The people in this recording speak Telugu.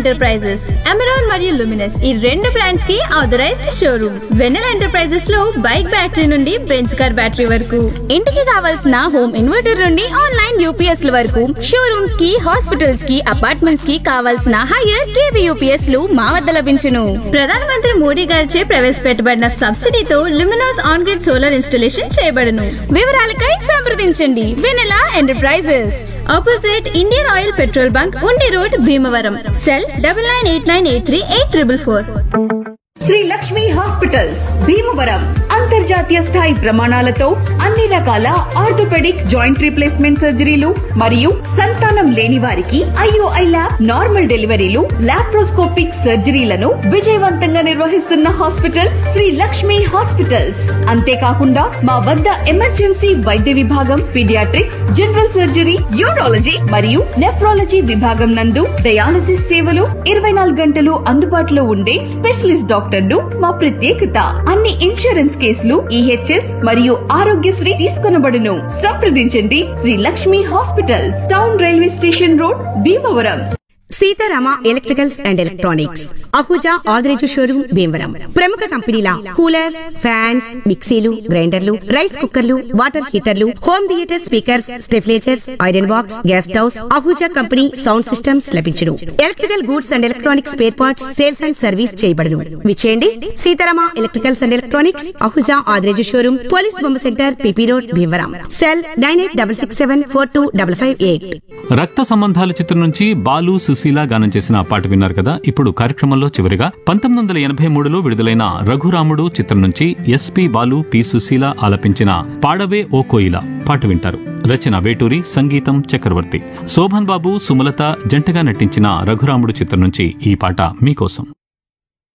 ఎంటర్ప్రైజెస్ అమెరాన్ మరియు లుమినస్ ఈ రెండు బ్రాండ్స్ కి ఆథరైజ్డ్ షోరూమ్ వెన్నెల ఎంటర్ప్రైజెస్ లో బైక్ బ్యాటరీ నుండి బెంచ్ కార్ బ్యాటరీ వరకు ఇంటికి కావాల్సిన హోమ్ ఇన్వర్టర్ నుండి ఆన్లైన్ యూపీఎస్ ల వరకు షోరూమ్స్ కి హాస్పిటల్స్ కి అపార్ట్మెంట్స్ కి కావాల్సిన హైయర్ కేవీ యూపీఎస్ లు మా వద్ద లభించును ప్రధానమంత్రి మోడీ గారిచే ప్రవేశపెట్టబడిన సబ్సిడీతో Luminous on grid solar installation చేయబడును వివరాలకై సంప్రదించండి Vennela enterprises opposite Indian oil petrol bunk Undi road Bhimavaram cell double nine eight nine eight three eight triple four Shri Lakshmi hospitals Bhimavaram అంతర్జాతీయ స్థాయి ప్రమాణాలతో అన్ని రకాల ఆర్థోపెడిక్ జాయింట్ రీప్లేస్మెంట్ సర్జరీలు మరియు సంతానం లేని వారికి ఐఓఐ ల్యాబ్ నార్మల్ డెలివరీలు లాప్రోస్కోపిక్ సర్జరీలను విజయవంతంగా నిర్వహిస్తున్న హాస్పిటల్ శ్రీ లక్ష్మి హాస్పిటల్స్ అంతేకాకుండా మా వద్ద ఎమర్జెన్సీ వైద్య విభాగం పీడియాట్రిక్స్ జనరల్ సర్జరీ యూరాలజీ మరియు నెఫ్రాలజీ విభాగం నందు డయాలసిస్ సేవలు ఇరవై నాలుగు గంటలు అందుబాటులో ఉండే స్పెషలిస్ట్ డాక్టర్లు మా ప్రత్యేకత అన్ని ఇన్సూరెన్స్ కేసులు ఈహెచ్ఎస్ మరియు ఆరోగ్యశ్రీ తీసుకొనబడును సంప్రదించండి Shri Lakshmi hospitals town railway station road Bhimavaram Seetharama electricals and electronics Ahuja Adireju showroom Bhimavaram ప్రముఖ కంపెనీల కూలర్స్ ఫ్యాన్స్ మిక్సీలు గ్రైండర్లు రైస్ కుక్కర్లు వాటర్ హీటర్లు home theatre speakers stabilisers iron box gas stoves Ahuja company sound systems లభించును electrical goods and electronics spare parts sales and service చేయబడును విచేయండి Seetharama electricals and electronics Ahuja Adireju showroom police బొమ్మ centre P P road Bhimavaram cell nine eight double six seven four two double five eight రక్త సంబంధాల చిత్రం నుంచి బాలు సుశీల గానం చేసిన పాట విన్నారు కదా ఇప్పుడు కార్యక్రమంలో చివరిగా పంతొమ్మిది వందల ఎనభై మూడులో విడుదలైన రఘురాముడు చిత్రం నుంచి ఎస్పి బాలు పి సుశీల ఆలపించిన పాడవే ఓ కోయిల పాట వింటారు రచన వేటూరి సంగీతం చక్రవర్తి శోభన్ బాబు సుమలత జంటగా నటించిన రఘురాముడు చిత్రం నుంచి ఈ పాట మీకోసం